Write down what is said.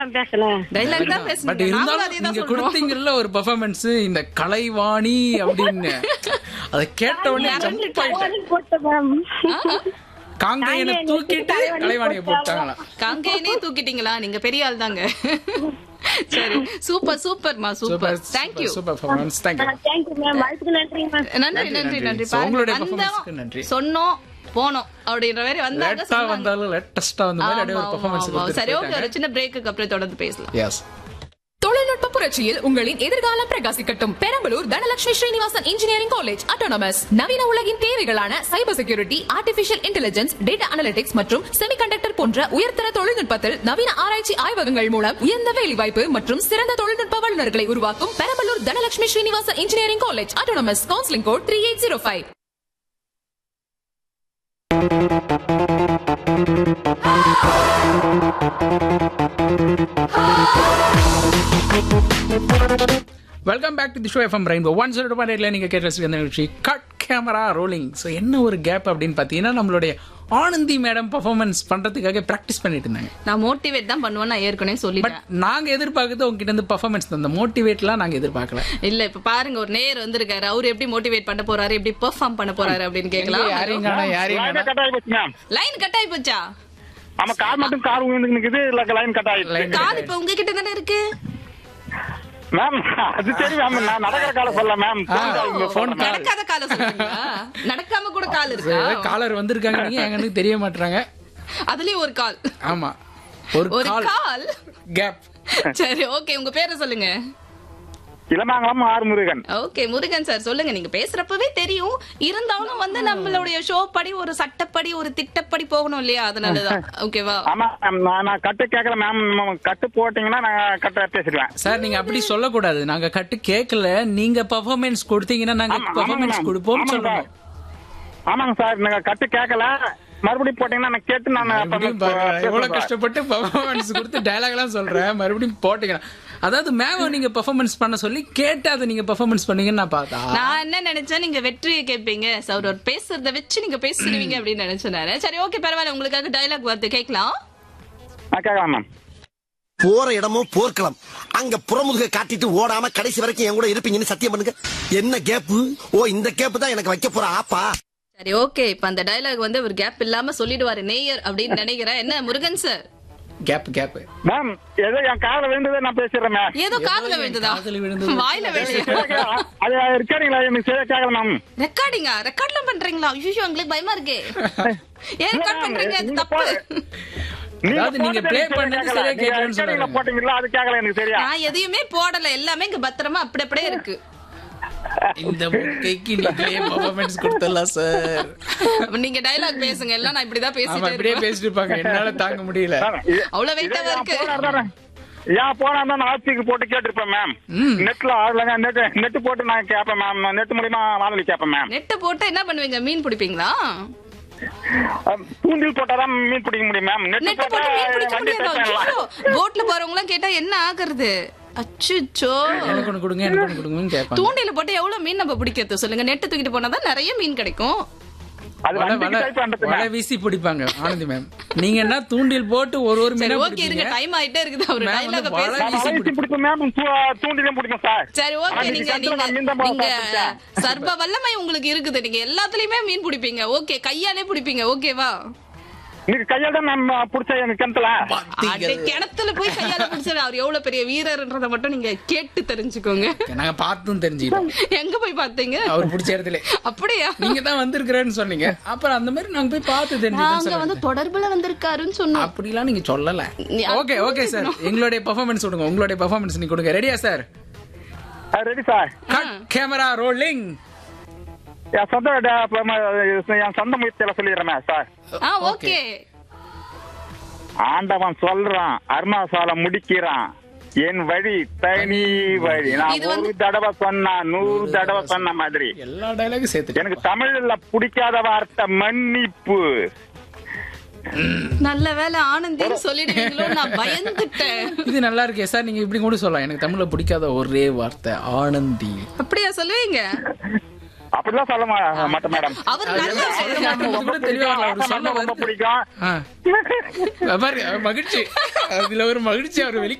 பேசணும் டைலாக் தான் பட் பேசுனீங்க நாங்களும் இருந்தாலும் அதே தான் நீங்க சொல்றோம் கொடுத்தீங்கல்ல ஒரு பெர்ஃபார்மன்ஸ் இந்த கலைவாணி அப்படின்னு அதை கேட்ட உடனே ஜம்ப் ஆயிட்டேன் போட்டேன் மேம் காங்கையனை தூக்கிட்டு கலைவாணியை போட்டாங்களா காங்கேயனே தூக்கிட்டீங்களா நீங்க பெரிய ஆள் தாங்க சரி சூப்பர் சூப்பர்மா super thank you super performance thank you thank you ma'am வாழ்த்துக்கு நன்றி மேம் நன்றி நன்றி நன்றி. நன்றி So, உங்களுடைய பாருங்க performance-க்கு நன்றி. வந்தோம் சொன்னோம் போனோம் அப்படின்ற மாதிரி வந்தாங்க லேட்டா சொன்னாங்க. வந்தாலும் லேட்டஸ்டா வந்த மாதிரி அப்படியே ஆமா, ஒரு ஆமா, பெர்ஃபார்மன்ஸ் ஆமா. சரி ஓகே ஒரு கொடுத்துட்டு சின்ன பிரேக்குக்கு அப்புறம் தொடர்ந்து பேசலாம் எஸ் தொழில்நுட்ப புரட்சியில் உங்களின் எதிர்காலம் பிரகாசிக்கட்டும் Perambalur Dhanalakshmi Srinivasan engineering college autonomous நவீன உலகின் தேவைகளான cyber security artificial intelligence data analytics மற்றும் செமிகண்டக்டர் போன்ற உயர்தர தொழில்நுட்பத்தில் நவீன ஆராய்ச்சி ஆய்வகங்கள் மூலம் உயர்ந்த வேலைவாய்ப்பு மற்றும் சிறந்த தொழில்நுட்ப வல்லுநர்களை உருவாக்கும் Perambalur Dhanalakshmi Srinivasan engineering college autonomous counselling code three eight zero five welcome back to the show FM rainbow one zero point எயிட்ல நீங்க கேட்ட ரசிக்க நிகழ்ச்சி கட் கேமரா ரோலிங் ஸோ என்ன ஒரு கேப் அப்படின்னு பார்த்தீங்கன்னா நம்மளுடைய ஆனந்தி மேடம் பர்ஃபார்மன்ஸ் பண்றதுக்காக ப்ராக்டிஸ் பண்ணிட்டு இருந்தாங்க நான் மோட்டிவேட் தான் பண்ணுவேன் நான் ஏற்கனவே பட் சொல்லிட்டேன் நாங்க எதிர்பார்க்கறது உங்ககிட்ட இருந்து பர்ஃபார்மன்ஸ் அந்த மோட்டிவேட்லாம் நாங்க எதிர்பார்க்கல இல்ல இப்ப பாருங்க ஒரு நேயர் வந்திருக்காரு அவரு எப்படி மோட்டிவேட் பண்ண போறாரு எப்படி பெர்ஃபார்ம் பண்ண போறாரு அப்படின்னு கேட்கலாம் யாரையும் காணோம், யாரையும் லைனே காணோம். கட் ஆகி போச்சு மேம் லைன் கட் ஆயி போச்சா ஆமா கார் மட்டும் கார் உயர்ந்து நிக்குது இல்ல லைன் கட் ஆயிடுச்சு Line கால் இப்ப உங்ககிட்ட தானே இருக்கு மேம் அது தெரியும் மேம் நான் நடக்கிற கால சொல்ல மேம் phone call. நடக்காத கால சொல்றீங்களா நடக்காம கூட கால் இருக்கா காலர் வந்திருக்காங்க நீங்க எங்களுக்கு தெரிய மாட்டாங்க அதுலயும் ஒரு கால் ஆமா ஒரு ஒரு கால் கால் கேப் சரி ஓகே உங்க பேரை சொல்லுங்க இளமாங்கலம் ஆறு முருகன் ஓகே முருகன் சார் சொல்லுங்க நீங்க பேசுறப்பவே தெரியும் இருந்தாலும் வந்து நம்மளுடைய ஷோ படி ஒரு சட்டப்படி ஒரு திட்டப்படி போகணும் இல்லையா அதனாலதான் ஓகேவா ஆமா மேம் நான் நான் கட்டு கேட்கல மேம் கட்டு போட்டீங்கன்னா நான் கட்ட பேசிடுவேன் சார் நீங்க அப்படி சொல்லக்கூடாது நாங்க கட்டு கேட்கல நீங்க பர்ஃபார்மன்ஸ் கொடுத்தீங்கன்னா நாங்க ஆமா, பர்ஃபார்மன்ஸ் ஆமாங்க, கொடுப்போம் ஆமாங்க சொல்லணும் ஆமாங்க சார் நீங்க கட்டு கேட்கல மறுபடியும் போட்டீங்கன்னா நான் கேட்டு நான் மறுபடியும் பாருங்க, எவ்வளவு கஷ்டப்பட்டு பர்ஃபார்மன்ஸ் கொடுத்து டயலாக் எல்லாம் சொல்றேன் மறுபடியும் போட்டீங்கன்னா அதாவது மேம் நீங்க பெர்ஃபார்மன்ஸ் பண்ண சொல்லி கேட்டு அதை நீங்க பெர்ஃபார்மன்ஸ் பண்ணீங்கன்னு நான் பார்த்தா நான் என்ன நினைச்சேன் நீங்க வெற்றியை கேட்பீங்க சார் ஒரு பேசுறத வச்சு நீங்க பேசிடுவீங்க அப்படின்னு நினைச்சேன் நானு. சரி ஓகே பரவாயில்ல உங்களுக்காக டயலாக் வருது கேட்கலாம் நான் கேட்கலாம் மேம் போற இடமும் போர்க்களம் அங்க புறமுதுக காட்டிட்டு ஓடாம கடைசி வரைக்கும் என் கூட இருப்பீங்கன்னு சத்தியம் பண்ணுங்க என்ன கேப்பு ஓ இந்த கேப்பு தான் எனக்கு வைக்க போற ஆப்பா சரி ஓகே இப்ப அந்த டயலாக் வந்து ஒரு கேப் இல்லாம சொல்லிடுவாரு நேயர் அப்படின்னு நினைக்கிறேன் என்ன Murugan sir gap gap ma'am ஏதோ என் காதுல விழுந்ததே நான் பேசிடுறேன் மேம் ஏதோ காதுல விழுந்ததா காதுல விழுந்தது. வாயில விழுந்தா அது இருக்கீங்களா எனக்கு சரியா கேட்கல மேம் ரெக்கார்டிங்கா ரெக்கார்ட்லாம் பண்றீங்களா ஐயோ உங்களுக்கு பயமா இருக்கே ஏன் ரெக்கார்ட் பண்றீங்க அது தப்பு அதாவது நீங்க play பண்ணது சரியா கேட்கலன்னு நீங்க சொல்றாங்க. போட்டீங்களா அது கேட்கல எனக்கு சரியா நான் எதையுமே போடல எல்லாமே இங்க பத்திரமா அப்படி அப்படியே இருக்கு இந்த முட்டைக்கு நீங்களே பெர்ஃபார்மன்ஸ் கொடுத்தலாம் சார் அப்ப நீங்க டயலாக் பேசுங்க எல்லாம் நான் இப்படிதான் ஆமா பேசிட்டே இப்படியே இருப்பேன் பேசிட்டு இருப்பாங்க என்னால தாங்க முடியல அவ்வளவு வெயிட்டாவா இருக்கு ஏன் போனா தான் நான் ஆட்சிக்கு போட்டு கேட்டிருப்பேன் மேம் நெட்ல ஆடலங்க நெட் நெட் போட்டு நான் கேட்பேன் மேம் நெட் மூலியமா வானொலி கேட்பேன் மேம் நெட்டை போட்டு என்ன பண்ணுவீங்க மீன் பிடிப்பீங்களா அஹ், தூண்டில் போட்டாதான் மீன் பிடிக்க முடியும் மேம் நெட் நெட்டை போட்டா போட்டு மீன் பிடிக்க வண்டி முடியாதா தட்டலாம். ஐயோ போட்ல போறவங்க எல்லாம் கேட்டா என்ன ஆகுறது அச்சுச்சோ எனக்கு ஒண்ணு கொடுங்க எனக்கு ஒண்ணு கொடுங்கன்னு கேட்பாங்க தூண்டில போட்டு எவ்வளவு மீன் நம்ம பிடிக்கிறது சொல்லுங்க நெட்டு தூக்கிட்டு போனாதான் நிறைய மீன் கிடைக்கும் அது வலை வண்டிக்கு வலை type பண்றது வலை மேம். வீசி பிடிப்பாங்க ஆனந்தி மேம் நீங்க என்ன தூண்டில் போட்டு ஒரு ஒரு சரி மீனா ஓகே இருங்க பிடிப்பீங்க டைம் ஆயிட்டே இருக்குது அவர் மேம் வந்து டைலாக வலை பேச நான் வலை வீசி பிடிப்பேன் மேம் தூ- தூண்டிலும் பிடிக்கும் சார் சரி ஓகே ஆனா, நீங்க நீங்க நீங்க நான் மீன் தான் நீங்க பார்த்திருக்கேன். சர்வ வல்லமை உங்களுக்கு இருக்குது நீங்க எல்லாத்துலயுமே மீன் பிடிப்பீங்க ஓகே கையாலே பிடிப்பீங்க ஓகேவா நீங்க கையால தான் மேம் பிடிச்ச எனக்கு கிணத்துல அடே, கிணத்துல போய் கையால பிடிச்சாரு அவர் எவ்வளவு பெரிய வீரர்ன்றத மட்டும் நீங்க கேட்டு தெரிஞ்சுக்கோங்க நாங்க பார்த்தும் தெரிஞ்சுக்கிட்டோம் எங்க போய் பாத்தீங்க அவர் பிடிச்ச இடத்துல அப்படியா நீங்க தான் வந்திருக்கிறேன்னு சொன்னீங்க அப்புறம் அந்த மாதிரி நாங்க போய் பார்த்து நாங்க தெரிஞ்சுக்கிட்டோம் வந்து தொடர்புல வந்திருக்காருன்னு சொன்னோம் அப்படிலாம் நீங்க சொல்லல நீ ஓகே ஓகே சார் எங்களுடைய பெர்ஃபார்மன்ஸ் கொடுங்க உங்களுடைய பெர்ஃபார்மன்ஸ் நீங்க கொடுங்க ரெடியா sir ready sir cut camera rolling என் சொந்த ட- ப- ம- என் சொந்த முயற்சியில சொல்லிடுறேன் சார் ஆ ஓகே ஆண்டவன் சொல்றான் அருணாசால முடிக்கிறான் என் வழி தனி வழி நான் இது வந்து- ஒரு தடவை சொன்னா நூறு தடவை சொன்ன மாதிரி எல்லா டயலாகும் சேர்த்து எனக்கு தமிழ்ல பிடிக்காத வார்த்தை மன்னிப்பு நல்ல வேலை ஆனந்தின்னு சொல்லிடுவீங்களோ நான் பயந்துட்டேன் இது நல்லா இருக்கே சார் நீங்க இப்படி கூட சொல்லலாம் எனக்கு தமிழ்ல பிடிக்காத ஒரே வார்த்தை ஆனந்தி அப்படியா சொல்லுவீங்க அப்படிலாம் சொல்ல மா- மாட்டேன் மேடம் அவர் அது நல்ல என்ன சொல்ல ஒரு- மாட்டேன். ரொம்ப கூட தெளிவா பிடிக்கும். அவர் சொல்ல ரொம்ப வருது. பிடிக்கும் ஆ. பாரு, மகிழ்ச்சி அதுல ஒரு மகிழ்ச்சி அவர் வெளி